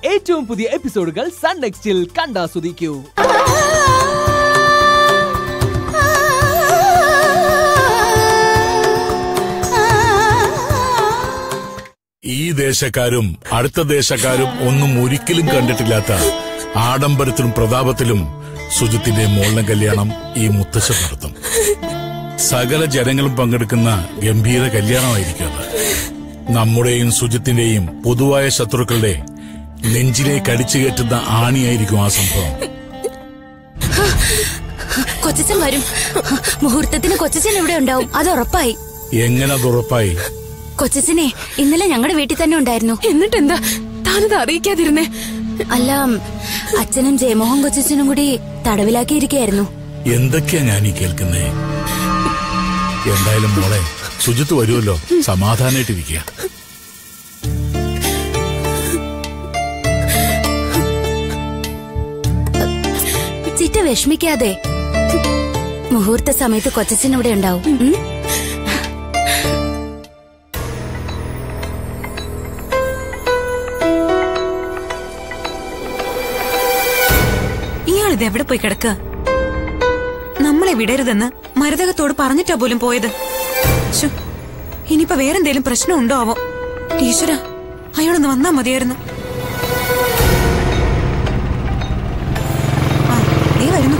ഏറ്റവും പുതിയ എപ്പിസോഡുകൾ സൺ നെക്സ്റ്റിൽ കണ്ടാസ്വദിക്കൂ ഈ ദേശക്കാരും അടുത്ത ദേശക്കാരും ഒന്നും ഒരിക്കലും കണ്ടിട്ടില്ലാത്ത ആഡംബരത്തിലും പ്രതാപത്തിലും സുജിത്തിന്റെ മോളിലെ കല്യാണം ഈ മുത്തശ്ശൻ നടത്തും സകല ജനങ്ങളും പങ്കെടുക്കുന്ന ഗംഭീര കല്യാണമായിരിക്കും അത് നമ്മുടെയും സുജിത്തിന്റെയും പൊതുവായ ശത്രുക്കളുടെ നെഞ്ചിലേക്ക് അടിച്ചു കയറ്റുന്ന ആണിയായിരിക്കും ആ സംഭവം കൊച്ചച്ചൻ വരും മുഹൂർത്തത്തിന് കൊച്ചച്ചൻ ഇവിടെ ഉണ്ടാവും അത് ഉറപ്പായി എങ്ങനെ അത് ഉറപ്പായി കൊച്ചച്ചനെ ഇന്നലെ ഞങ്ങളുടെ വീട്ടിൽ തന്നെ ഉണ്ടായിരുന്നു എന്നിട്ട് എന്താ താനത് അറിയിക്കാതിരുന്നേ അല്ല അച്ഛനും ജയമോഹൻ കൊച്ചച്ചനും കൂടി തടവിലാക്കിയിരിക്കുകയായിരുന്നു എന്തൊക്കെയാ ഞാൻ ഈ കേൾക്കുന്നേ എന്തായാലും മോളെ സുജിത്ത് വരുമല്ലോ സമാധാനായിട്ടിരിക്കുക ചിറ്റ വിഷമിക്കാതെ മുഹൂർത്ത സമയത്ത് കൊച്ചച്ചൻ ഇവിടെ ഉണ്ടാവും ഉം? ഇയാൾ ഇത് എവിടെ പോയി കിടക്കുക നമ്മളെ വിടരുതെന്ന് മരതകത്തോട് പറഞ്ഞിട്ടാ പോലും പോയത് ശ്ശോ, ഇനിയിപ്പോ വേറെന്തേലും പ്രശ്നമുണ്ടോ ആവോ ഈശ്വര അയാളൊന്ന് വന്നാ മതിയായിരുന്നു ആ, ദേ വരുന്നു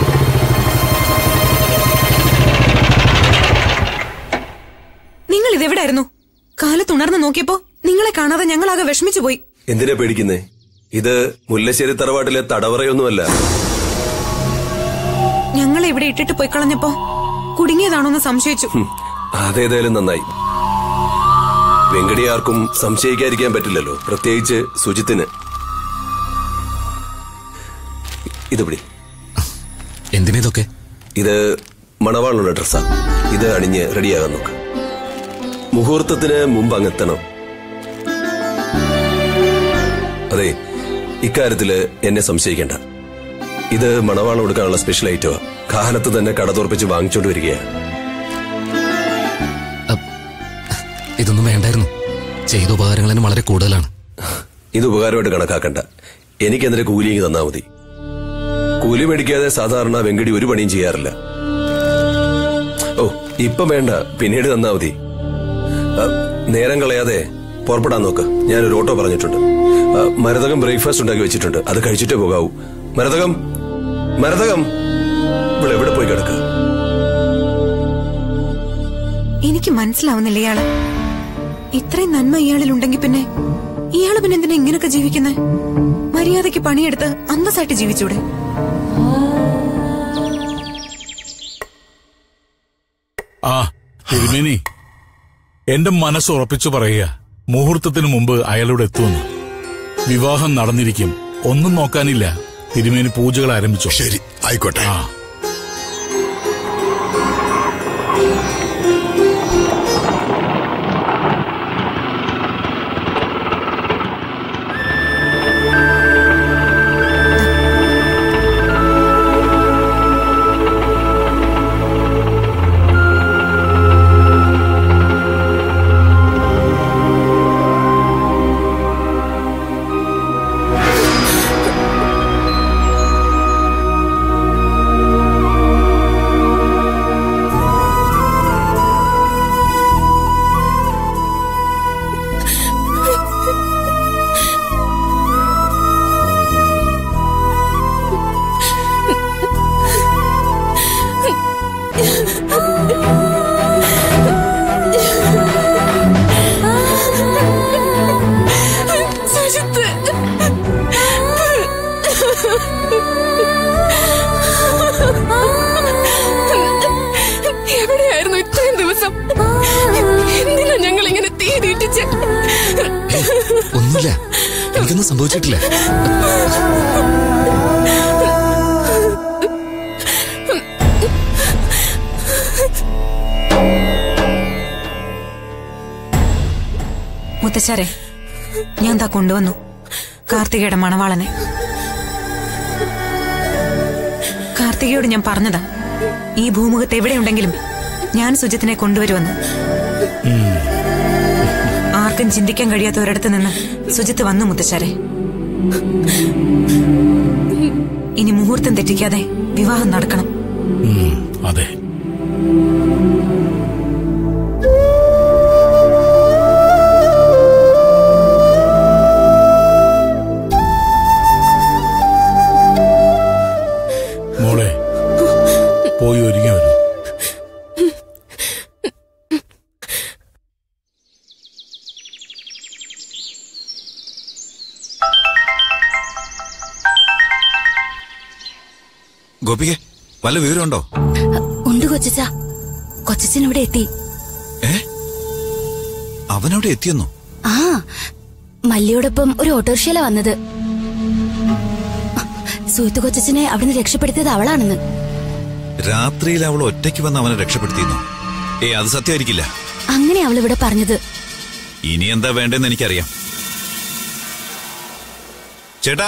നിങ്ങൾ ഇതെവിടായിരുന്നു കാലത്തുണർന്ന് നോക്കിയപ്പോ നിങ്ങളെ കാണാതെ ഞങ്ങളാകെ വിഷമിച്ചു പോയി എന്തിനാ പേടിക്കുന്നേ ഇത് മുല്ലശ്ശേരി തറവാട്ടിലെ തടവറയൊന്നുമല്ല ഞങ്ങളെ ഇവിടെ ഇട്ടിട്ട് പോയി കളഞ്ഞപ്പോ കുടുങ്ങിയതാണോന്ന് സംശയിച്ചു ഹും, അതേതായാലും നന്നായി വെങ്കടി ആർക്കും സംശയിക്കാതിരിക്കാൻ പറ്റില്ലല്ലോ പ്രത്യേകിച്ച് സുജിത്തിന് ഇത് പിടി എന്തിനേതൊക്കെ ഇത് മണവാളുള്ള ഡ്രസ്സാ ഇത് അണിഞ്ഞ് റെഡിയാകാൻ നോക്ക് മുഹൂർത്തത്തിന് മുമ്പ് അങ്ങെത്തണം അതെ ഇക്കാര്യത്തില് എന്നെ സംശയിക്കേണ്ട ഇത് മണവാളം കൊടുക്കാനുള്ള സ്പെഷ്യൽ ഐറ്റമാ കാലത്ത് തന്നെ കട തുറപ്പിച്ച് വാങ്ങിച്ചോണ്ട് വരികയാണ് ഇതൊന്നും വേണ്ടായിരുന്നു ചെയ്ത ഉപകാരങ്ങൾ തന്നെ വളരെ കൂടുതലാണ് ഇത് ഉപകാരമായിട്ട് കണക്കാക്കണ്ട എനിക്കെന്തിനെ കൂലിയെങ്കി തന്നാ മതി കൂലി മേടിക്കാതെ സാധാരണ വെങ്കടി ഒരു പണിയും ചെയ്യാറില്ല ഓ ഇപ്പം വേണ്ട പിന്നീട് തന്നാ മതി ആ, നേരം കളയാതെ പുറപ്പെടാൻ നോക്ക് ഞാനൊരു ഓട്ടോ പറഞ്ഞിട്ടുണ്ട് ആ, മരതകം ബ്രേക്ക്ഫാസ്റ്റ് ഉണ്ടാക്കി വെച്ചിട്ടുണ്ട് അത് കഴിച്ചിട്ടേ പോകാവൂ മരതകം മരതകം ഇവിടെ എവിടെ പോയി കിടക്കുക എനിക്ക് മനസ്സിലാവുന്നില്ല ഇയാള് ഇത്രയും നന്മ ഇയാളിലുണ്ടെങ്കിൽ പിന്നെ ഇയാള് പിന്നെ എന്തിനാ ഇങ്ങനൊക്കെ ജീവിക്കുന്നേ മര്യാദയ്ക്ക് പണിയെടുത്ത് അന്തസ്സായിട്ട് ജീവിച്ചൂടെ ആ തിരുമേനി എന്റെ മനസ്സ് ഉറപ്പിച്ചു പറയുക മുഹൂർത്തത്തിന് മുമ്പ് അയാളോട് എത്തുമെന്ന് വിവാഹം നടന്നിരിക്കും ഒന്നും നോക്കാനില്ല തിരുമേനി പൂജകൾ ആരംഭിച്ചു ശരി ആയിക്കോട്ടെ ആ സുജിത്ത് എവിടെയായിരുന്നു ഇത്രയും ദിവസം എന്തിനാ ഞങ്ങൾ ഇങ്ങനെ തീ തീട്ടിച്ച് ഏയ്, ഒന്നുമില്ല എനിക്കൊന്നും സംഭവിച്ചിട്ടില്ല മുത്തച്ഛാരെ ഞാൻ താ കൊണ്ടുവന്നു കാർത്തികയുടെ മണവാളനെ കാർത്തികയോട് ഞാൻ പറഞ്ഞതാ ഈ ഭൂമുഖത്ത് എവിടെയുണ്ടെങ്കിലും ഞാൻ സുജിത്തിനെ കൊണ്ടുവരുമെന്ന് ആർക്കും ചിന്തിക്കാൻ കഴിയാത്ത ഒരിടത്ത് നിന്ന് സുജിത്ത് വന്നു മുത്തശ്ശാരെ ഇനി മുഹൂർത്തം തെറ്റിക്കാതെ വിവാഹം നടക്കണം ഉം, അതെ മോളെ പോയി ഒരുങ്ങി വരൂ ഗോപികെ വല്ല വിവരമുണ്ടോ ഉണ്ട് കൊച്ചച്ച കൊച്ചച്ചൻ ഇവിടെ എത്തി ഏ അവനവിടെ എത്തിയെന്നോ ആ മല്ലിയോടൊപ്പം ഒരു ഓട്ടോറിക്ഷയില വന്നത് സുഹൃത്ത് കൊച്ചച്ചനെ അവിടുന്ന് രക്ഷപ്പെടുത്തിയത് അവളാണെന്ന് രാത്രിയിൽ അവൾ ഒറ്റയ്ക്ക് വന്ന് അവനെ രക്ഷപ്പെടുത്തിയെന്നോ ഏ അത് സത്യമായിരിക്കില്ല അങ്ങനെ അവൾ ഇവിടെ പറഞ്ഞത് ഇനി എന്താ വേണ്ടെന്ന് എനിക്കറിയാം ചേട്ടാ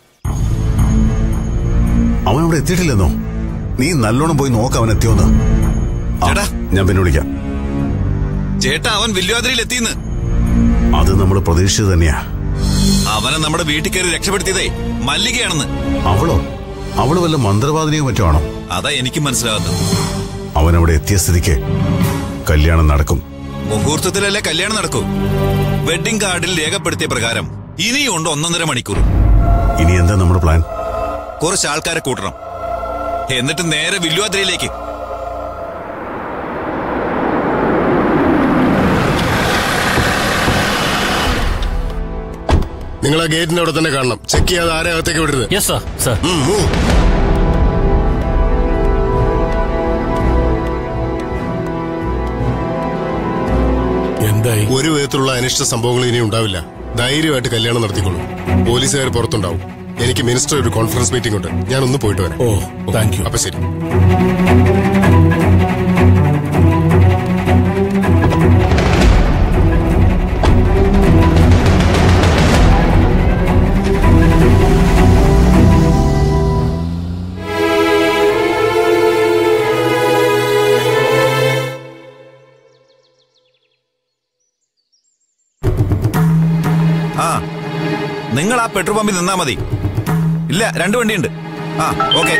അവൻ അവിടെ എത്തിയിട്ടില്ലെന്നോ നീ നല്ലോണം പോയി നോക്ക് അവൻ എത്തിയോന്ന് ആ, ചേട്ടാ. ഞാൻ പിന്നെ വിളിക്കാം ചേട്ടാ അവൻ വില്ലുവാതിരിയിൽ എത്തിയെന്ന് അത് നമ്മൾ പ്രതീക്ഷിച്ചത് തന്നെയാ അവനെ നമ്മുടെ വീട്ടിൽ കയറി രക്ഷപ്പെടുത്തിയതേ മല്ലികയാണെന്ന് അവളോ അവള് വല്ല മന്ത്രവാദിനിയോ മറ്റോ ആണോ അതാ എനിക്കും മനസ്സിലാകാത്തത് അവൻ അവിടെ എത്തിയ സ്ഥിതിക്ക് കല്യാണം നടക്കും മുഹൂർത്തത്തിലല്ലേ കല്യാണം നടക്കൂ വെഡിംഗ് കാർഡിൽ രേഖപ്പെടുത്തിയ പ്രകാരം ഇനിയുണ്ട് ഒന്നൊന്നര മണിക്കൂർ ഇനി എന്താ നമ്മുടെ പ്ലാൻ കുറച്ച് ആൾക്കാരെ കൂട്ടണം എന്നിട്ട് നേരെ വില്ലുവാതിരയിലേക്ക് നിങ്ങൾ ആ ഗേറ്റിന്റെ അവിടെ തന്നെ കാണണം ചെക്ക് ചെയ്യാതെ ആരെ അകത്തേക്ക് വിടരുത് യെസ് സാർ സാർ ഉം, move. എന്തായി ഒരു വിധത്തിലുള്ള അനിഷ്ട സംഭവങ്ങൾ ഇനി ഉണ്ടാവില്ല ധൈര്യമായിട്ട് കല്യാണം നടത്തിക്കൊള്ളൂ പോലീസുകാർ പുറത്തുണ്ടാവും എനിക്ക് മിനിസ്റ്റർ ഒരു കോൺഫറൻസ് മീറ്റിംഗ് ഉണ്ട് ഞാൻ ഒന്ന് പോയിട്ട് വരാം ഓ താങ്ക് യു അപ്പൊ ശരി ആ നിങ്ങൾ ആ പെട്രോൾ പമ്പിൽ നിന്നാ മതി ഇല്ല രണ്ട് വണ്ടിയുണ്ട് ആ ഓക്കെ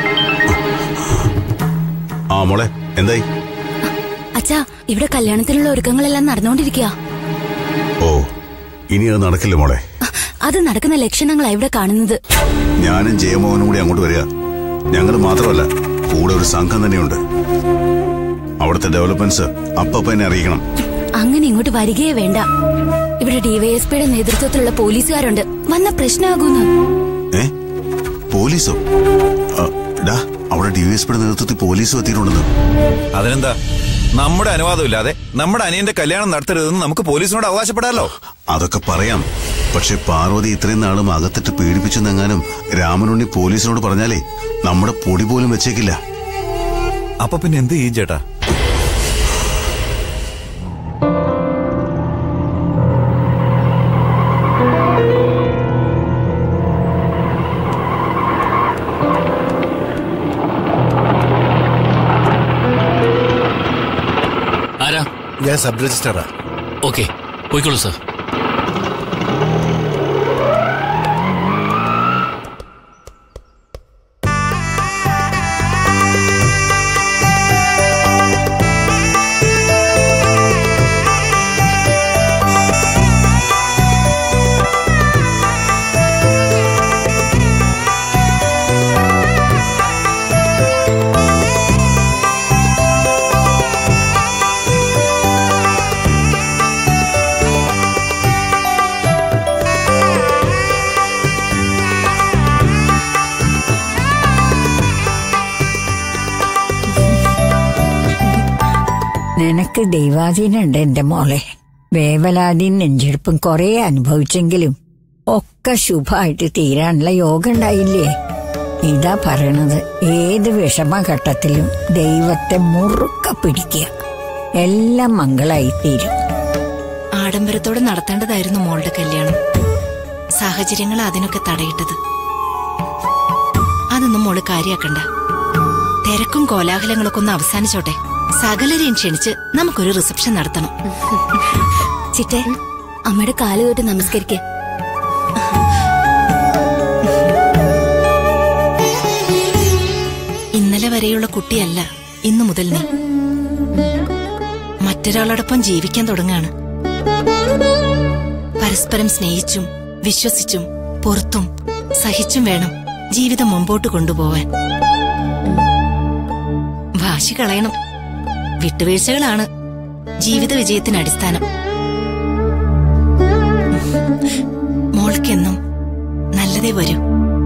ആ മോളെ എന്തായി അച്ഛാ ഇവിടെ കല്യാണത്തിനുള്ള ഒരുക്കങ്ങളെല്ലാം നടന്നുകൊണ്ടിരിക്കുക ഓ ഇനി അത് നടക്കില്ല മോളെ അത് നടക്കുന്ന ലക്ഷണങ്ങളാ ഇവിടെ കാണുന്നത് ഞാനും ജയമോഹനും കൂടി അങ്ങോട്ട് വരിക ഞങ്ങൾ മാത്രമല്ല കൂടെ ഒരു സംഘം തന്നെയുണ്ട് അവിടുത്തെ ഡെവലപ്മെന്റ്സ് അപ്പപ്പ എന്നെ അറിയിക്കണം അങ്ങനെ ഇങ്ങോട്ട് വരികയേ വേണ്ട ഇവിടെ ഡിവൈഎസ്പിയുടെ നേതൃത്വത്തിലുള്ള പോലീസുകാരുണ്ട് വന്ന പ്രശ്നമാകൂന്ന് ഏ പോലീസോ ആ, ഡാ അവിടെ ഡിവൈഎസ്പിയുടെ നേതൃത്വത്തിൽ പോലീസും എത്തിയിട്ടുണ്ടെന്ന് അതിനെന്താ നമ്മുടെ അനുവാദമില്ലാതെ നമ്മുടെ അനിയന്റെ കല്യാണം നടത്തരുതെന്ന് നമുക്ക് പോലീസിനോട് അവകാശപ്പെടാമല്ലോ അതൊക്കെ പറയാം പക്ഷെ പാർവതി ഇത്രയും നാളും അകത്തിട്ട് പീഡിപ്പിച്ചെന്നെങ്ങാനും രാമനുണ്ണി പോലീസിനോട് പറഞ്ഞാലേ നമ്മുടെ പൊടി പോലും വെച്ചേക്കില്ല അപ്പൊ പിന്നെ എന്ത് ചെയ്യും ചേട്ടാ ആരാ ഞാൻ സബ് രജിസ്ട്രാറാ ഓക്കെ പോയിക്കോളൂ സാർ നിനക്ക് ദൈവാധീനുണ്ട് എന്റെ മോളെ വേവലാതിയും നെഞ്ചെടുപ്പും കുറെ അനുഭവിച്ചെങ്കിലും ഒക്കെ ശുഭമായിട്ട് തീരാനുള്ള യോഗം ഉണ്ടായില്ലേ ഇതാ പറയണത് ഏത് വിഷമഘട്ടത്തിലും ദൈവത്തെ മുറുക്ക പിടിക്കുക എല്ലാം മംഗളായി തീരും ആഡംബരത്തോടെ നടത്തേണ്ടതായിരുന്നു മോളുടെ കല്യാണം സാഹചര്യങ്ങൾ അതിനൊക്കെ തടയിട്ടത് അതൊന്നും മോള് കാര്യാക്കണ്ട തിരക്കും കോലാഹലങ്ങളൊക്കെ ഒന്ന് അവസാനിച്ചോട്ടെ സകലരെയും ക്ഷണിച്ച് നമുക്കൊരു റിസപ്ഷൻ നടത്തണം ചിറ്റേ അമ്മയുടെ കാല് തൊട്ട് നമസ്കരിക്കേ ഇന്നലെ വരെയുള്ള കുട്ടിയല്ല ഇന്നു മുതൽ നീ മറ്റൊരാളോടൊപ്പം ജീവിക്കാൻ തുടങ്ങാണ് പരസ്പരം സ്നേഹിച്ചും വിശ്വസിച്ചും പുറത്തും സഹിച്ചും വേണം ജീവിതം മുമ്പോട്ട് കൊണ്ടുപോവാൻ വാശി കളയണം വിട്ടുവീഴ്ചകളാണ് ജീവിത വിജയത്തിന് അടിസ്ഥാനം മോൾക്കെന്നും നല്ലതേ വരൂ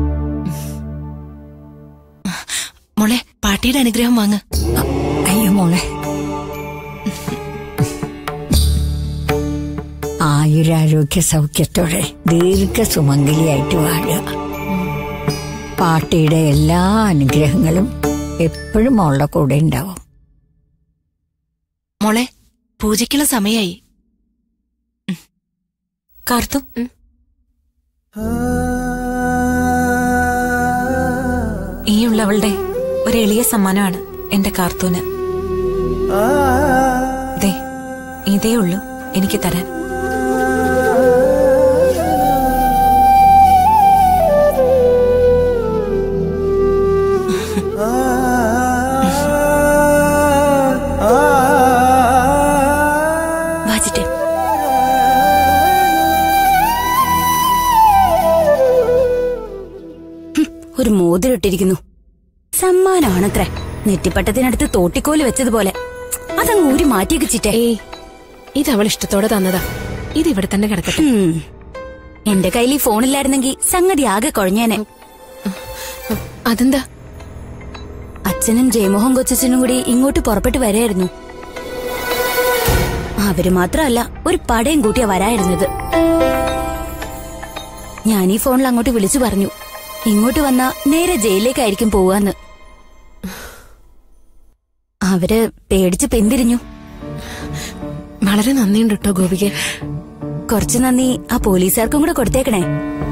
മോളെ പാട്ടിയുടെ അനുഗ്രഹം വാങ്ങ് അയ്യോ മോളെ ആയുരാരോഗ്യ സൗഖ്യത്തോടെ ദീർഘസുമംഗലിയായിട്ട് വാഴുക പാട്ടിയുടെ എല്ലാ അനുഗ്രഹങ്ങളും എപ്പോഴും മോളുടെ കൂടെ ഉണ്ടാവും മോളെ പൂജയ്ക്കുള്ള സമയായി കാർത്തു ഈ ഉള്ളവളുടെ ഒരു എളിയ സമ്മാനമാണ് എന്റെ കാർത്തൂന് ദേ ഇതേ ഉള്ളൂ എനിക്ക് തരാൻ വാച്ചിട്ടെ ഒരു മോതിരം ഇട്ടിരിക്കുന്നു സമ്മാനമാണത്രേ നെറ്റിപ്പട്ടത്തിനടുത്ത് തോട്ടിക്കോല് വെച്ചതുപോലെ അതങ്ങ് ഊരി മാറ്റിയൊക്കെ ചിറ്റേ ഇത് അവൾ ഇഷ്ടത്തോടെ തന്നതാ ഇത് ഇവിടെ തന്നെ കിടക്കട്ടെ ഉം. എന്റെ കയ്യിൽ ഈ ഫോണില്ലായിരുന്നെങ്കിൽ സംഗതി ആകെ കുഴഞ്ഞേനെ അതെന്താ അച്ഛനും ജയമോഹൻ കൊച്ചച്ഛനും കൂടി ഇങ്ങോട്ട് പുറപ്പെട്ടു വരായിരുന്നു അവര് മാത്രമല്ല ഒരു പടയും കൂട്ടിയാ വരായിരുന്നത് ഞാൻ ഈ ഫോണിൽ അങ്ങോട്ട് വിളിച്ചു പറഞ്ഞു ഇങ്ങോട്ട് വന്ന നേരെ ജയിലിലേക്കായിരിക്കും പോവാന്ന് അവര് പേടിച്ച് പിന്തിരിഞ്ഞു വളരെ നന്ദിയുണ്ട് കേട്ടോ ഗോപിക കുറച്ചു നന്ദി ആ പോലീസുകാർക്കും കൂടെ കൊടുത്തേക്കണേ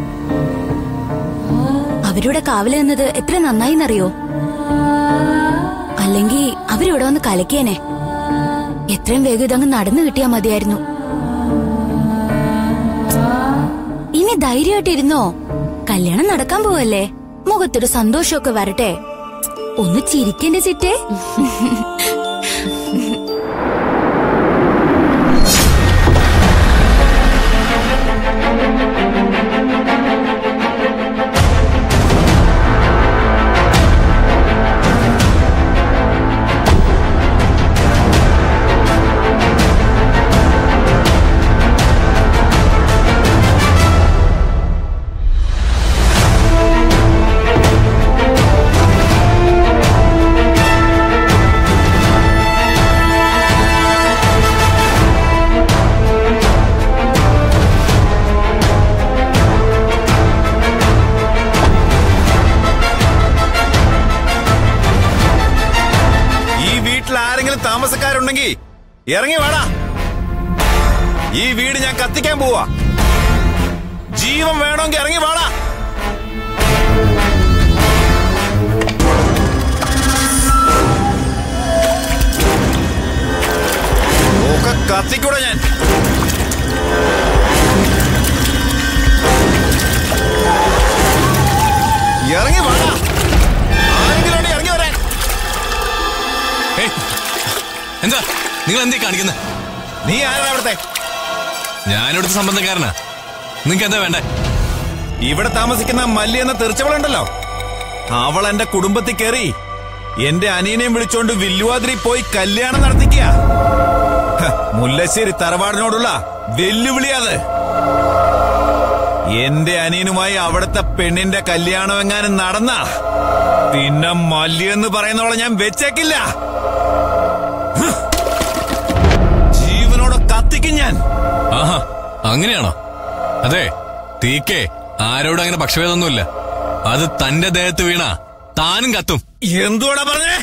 അവരുടെ കാവല് നിന്നത് എത്ര നന്നായിന്നറിയോ അല്ലെങ്കിൽ അവരിവിടെ വന്ന് കലക്കിയനെ എത്രയും വേഗം ഇതങ്ങ് നടന്നു കിട്ടിയാ മതിയായിരുന്നു ഇനി ധൈര്യമായിട്ടിരുന്നോ കല്യാണം നടക്കാൻ പോവല്ലേ മുഖത്തൊരു സന്തോഷമൊക്കെ വരട്ടെ ഒന്ന് ചിരിക്കണ്ടേ ചിറ്റേ ഈ വീട്ടിൽ ആരെങ്കിലും താമസക്കാരുണ്ടെങ്കിൽ ഇറങ്ങി വേടാ ഈ വീട് ഞാൻ കത്തിക്കാൻ പോവാ ജീവൻ വേണമെങ്കിൽ ഇറങ്ങി വാടാ ഒക്കെ കത്തിക്കൂടെ ഞാൻ ഇറങ്ങി വാടാ ആരെങ്കിലും ഉണ്ടെങ്കിൽ ഇറങ്ങി വരാൻ ഏയ്, എന്താ നിങ്ങൾ എന്തേ കാണിക്കുന്നത് നീ ആരാ അവിടുത്തെ ഞാനിവിടുത്തെ സംബന്ധക്കാരനാ നിങ്ങൾക്ക് എന്താ വേണ്ടേ ഇവിടെ താമസിക്കുന്ന മല്ലി എന്ന തെറിച്ചവളുണ്ടല്ലോ അവൾ എന്റെ കുടുംബത്തിൽ കയറി എന്റെ അനിയനെയും വിളിച്ചോണ്ട് വില്ലുവാതിരി പോയി കല്യാണം നടത്തിക്കുക ഹ, മുല്ലശ്ശേരി തറവാടിനോടുള്ള വെല്ലുവിളിയത് എന്റെ അനിയനുമായി അവിടുത്തെ പെണ്ണിന്റെ കല്യാണം എങ്ങാനും നടന്ന പിന്നെ മല്ലി എന്ന് പറയുന്നവളെ ഞാൻ വെച്ചേക്കില്ല ഹ്. ജീവനോടെ കത്തിക്കും ഞാൻ ആഹാ അങ്ങനെയാണോ അതെ തീക്കേ ആരോടും അങ്ങനെ പക്ഷഭേദമൊന്നുമില്ല അത് തന്റെ ദേഹത്ത് വീണ താനും കത്തും എന്തുവാടാ പറഞ്ഞേ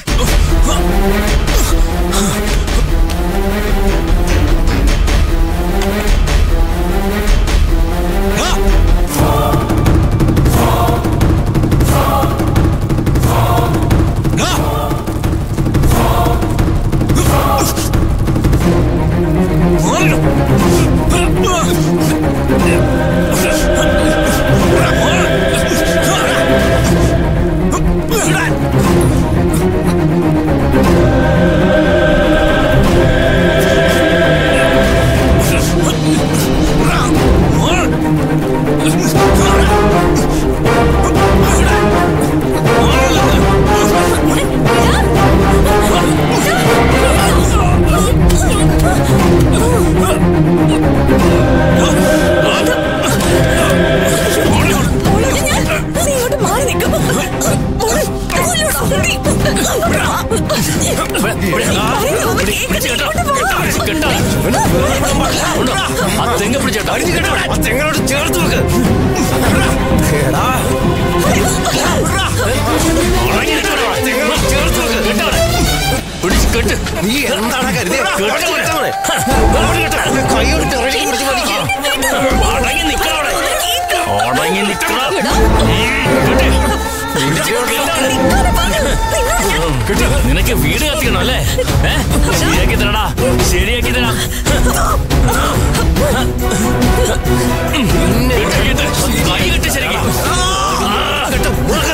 ആ നിനക്ക് വീട് കത്തിക്കണോ അല്ലേ ഏ? ശരിയാക്കി തരടാ ശരിയാക്കി തരാം കെട്ട്, കെട്ട്. കൈ കെട്ട് ശരിക്ക്. ആ, കെട്ട്.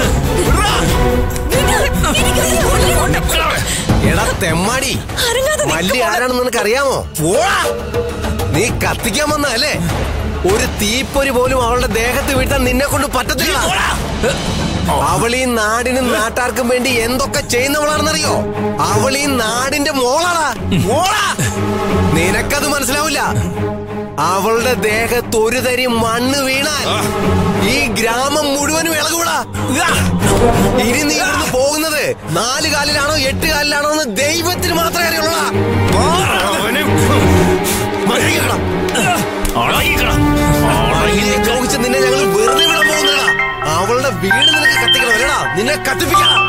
എടാ തെമ്മാടി മല്ലി ആരാണെന്ന് നിനക്ക് അറിയാമോ പോടാ നീ കത്തിക്കാൻ വന്നല്ലേ ഒരു തീപ്പൊരി പോലും അവളുടെ ദേഹത്ത് വീട്ടാൻ നിന്നെ കൊണ്ട് പറ്റത്തില്ല അവൾ ഈ നാടിനും നാട്ടാർക്കും വേണ്ടി എന്തൊക്കെ ചെയ്യുന്നവളാണെന്നറിയോ അവൾ ഈ നാടിന്റെ മോളാടാ മോളാ നിനക്കത് മനസ്സിലാവില്ല അവളുടെ ദേഹത്ത് ഒരു തരി മണ്ണ് വീണാൽ ഈ ഗ്രാമം മുഴുവനും ഇളകൂടാ ഇനി നീ ഇവിടുന്ന് പോകുന്നത് നാല് കാലിലാണോ എട്ട് കാലിലാണോ എന്ന് ദൈവത്തിന് മാത്രമേ അറിയുള്ളൂടാ മഴയ്ക്കണം. ഇതിനെ ചോദിച്ച് നിന്നെ ഞങ്ങൾ വെറുതെ വിടാൻ പോകുന്നതാ അവളുടെ വീട് നിനക്ക് കത്തിക്കണം അല്ലടാ നിന്നെ കത്തിപ്പിക്കണം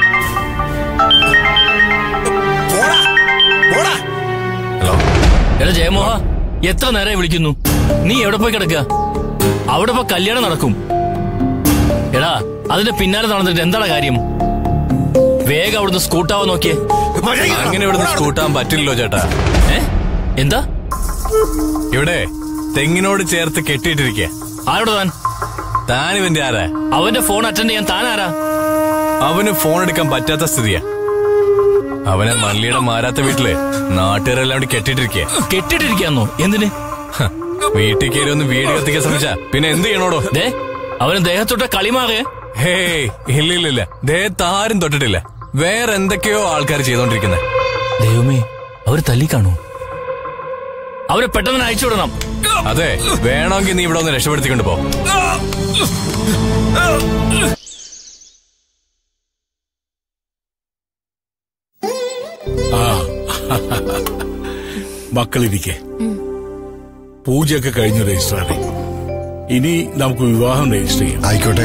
പോടാ പോടാ എടാ ജയമോഹ എത്ര നേരമായി വിളിക്കുന്നു നീ എവിടെ പോയി കിടക്കുക അവിടെ ഇപ്പൊ കല്യാണം നടക്കും എടാ അതിന്റെ പിന്നാലെ നടന്നിട്ട് എന്താണ് കാര്യം വേഗം അവിടുന്ന് സ്കൂട്ടാവാൻ നോക്കിയേ അങ്ങനെ ഇവിടുന്ന് സ്കൂട്ടാൻ പറ്റില്ലല്ലോ ചേട്ടാ ഏ എന്താ ഇവിടെ തെങ്ങിനോട് ചേർത്ത് കെട്ടിയിട്ടിരിക്കുക ആരോട് താൻ താൻ ഇവന്റെ ആരാ അവന്റെ ഫോൺ അറ്റൻഡ് ചെയ്യാൻ താൻ ആരാ അവന് ഫോൺ എടുക്കാൻ പറ്റാത്ത സ്ഥിതിയാ അവനെ മല്ലിയുടെ മാരാത്ത വീട്ടില് നാട്ടുകാരെല്ലാം കൂടി കെട്ടിയിട്ടിരിക്കുക കെട്ടിട്ടിരിക്കാന്നോ എന്തിന് വീട്ടിൽ കയറി ഒന്ന് വീട് കത്തിക്കാൻ ശ്രമിച്ച പിന്നെ എന്ത് ചെയ്യണോടോ ദേ അവന് ദേഹത്തൊട്ട കളിമാകെ ഹേയ് ഇല്ല ഇല്ല ഇല്ല ദേഹത്ത് ആരും തൊട്ടിട്ടില്ല വേറെ എന്തൊക്കെയോ ആൾക്കാർ ചെയ്തോണ്ടിരിക്കുന്നത് ദൈവമേ അവര് തല്ലിക്കാണോ അവരെ പെട്ടെന്ന് അയച്ചു വിടണം അതെ വേണമെങ്കിൽ നീ ഇവിടെ ഒന്ന് രക്ഷപ്പെടുത്തിക്കൊണ്ട് പോ ആ മക്കളിരിക്കെ പൂജയൊക്കെ കഴിഞ്ഞു രജിസ്ട്രാറെ ഇനി നമുക്ക് വിവാഹം രജിസ്റ്റർ ചെയ്യാം ആയിക്കോട്ടെ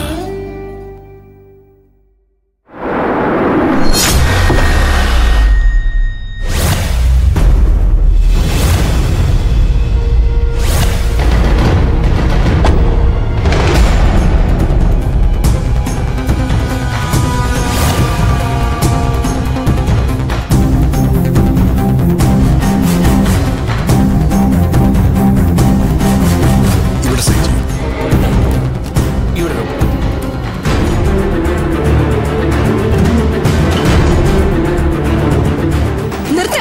ഇവിടെ സൈൻ ചെയ്യും നിർത്ത്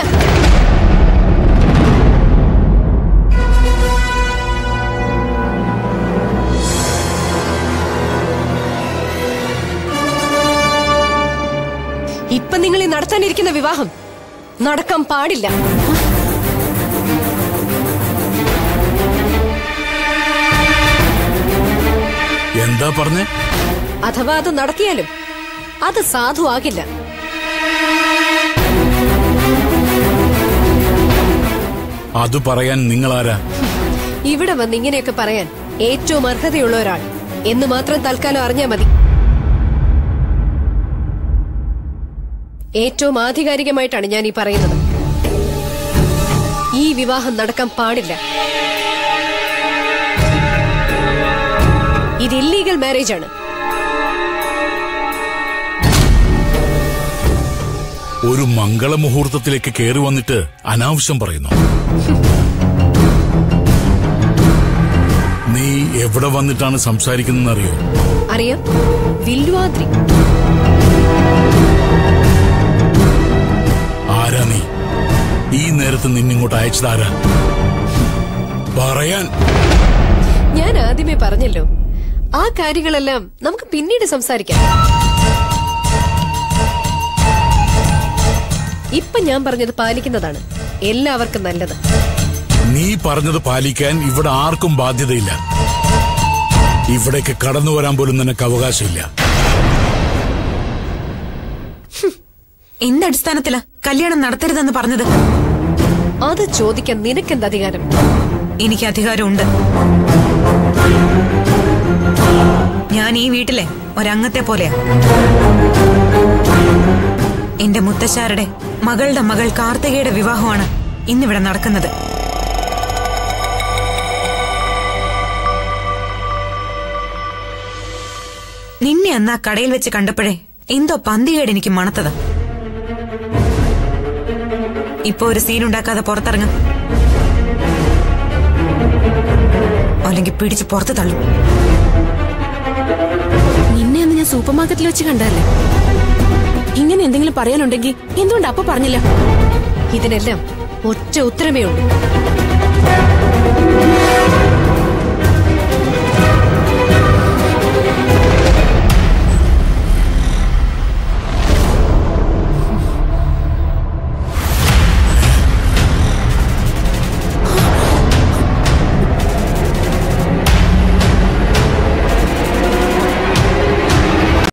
ഇപ്പൊ നിങ്ങൾ ഈ നടത്താനിരിക്കുന്ന വിവാഹം നടക്കാൻ പാടില്ല എന്താ പറഞ്ഞേ അഥവാ അത് നടത്തിയാലും അത് സാധുവാകില്ല അത് പറയാൻ നിങ്ങളാരാ ഇവിടെ വന്ന് ഇങ്ങനെയൊക്കെ പറയാൻ ഏറ്റവും അർഹതയുള്ള ഒരാൾ എന്ന് മാത്രം തൽക്കാലം അറിഞ്ഞാൽ മതി ഏറ്റവും ആധികാരികമായിട്ടാണ് ഞാൻ ഈ പറയുന്നത് ഈ വിവാഹം നടക്കാൻ പാടില്ല ഇത് ഇല്ലീഗൽ മാരേജ് ആണ് ഒരു മംഗളമുഹൂർത്തത്തിലേക്ക് കയറി വന്നിട്ട് അനാവശ്യം പറയുന്നു നീ എവിടെ വന്നിട്ടാണ് സംസാരിക്കുന്നതെന്നറിയോ അറിയാം വില്വാദ്രി ആരാ നീ ഈ നേരത്ത് നിന്നിങ്ങോട്ട് അയച്ചതാരാ പറയാൻ ഞാൻ ആദ്യമേ പറഞ്ഞല്ലോ ആ കാര്യങ്ങളെല്ലാം നമുക്ക് പിന്നീട് സംസാരിക്കാം ഇപ്പൊ ഞാൻ പറഞ്ഞത് പാലിക്കുന്നതാണ് എല്ലാവർക്കും നല്ലത് നീ പറഞ്ഞത് പാലിക്കാൻ ഇവിടെ ആർക്കും ബാധ്യതയില്ല ഇവിടേക്ക് കടന്നു വരാൻ പോലും നിനക്ക് അവകാശമില്ല എന്തടിസ്ഥാനത്തിലാ കല്യാണം നടത്തരുതെന്ന് പറഞ്ഞത് അത് ചോദിക്കാൻ നിനക്കെന്ത് അധികാരം എനിക്ക് അധികാരമുണ്ട് ഞാൻ ഈ വീട്ടിലെ ഒരംഗത്തെ പോലെയാ എന്റെ മുത്തശ്ശാരുടെ മകളുടെ മകൾ കാർത്തികയുടെ വിവാഹമാണ് ഇന്നിവിടെ നടക്കുന്നത് നിന്നെ അന്ന് ആ കടയിൽ വെച്ച് കണ്ടപ്പോഴേ എന്തോ പന്തികേട് എനിക്ക് മണത്തതാ ഇപ്പൊ ഒരു സീൻ ഉണ്ടാക്കാതെ പുറത്തിറങ്ങ അല്ലെങ്കിൽ പിടിച്ച് പുറത്ത് തള്ളും നിന്നെ അന്ന് ഞാൻ സൂപ്പർ മാർക്കറ്റിൽ വെച്ച് കണ്ടല്ലേ ഇങ്ങനെ എന്തെങ്കിലും പറയാനുണ്ടെങ്കിൽ എന്തുകൊണ്ട് അപ്പൊ പറഞ്ഞില്ല ഇതിനെല്ലാം ഒറ്റ ഉത്തരമേ ഉള്ളൂ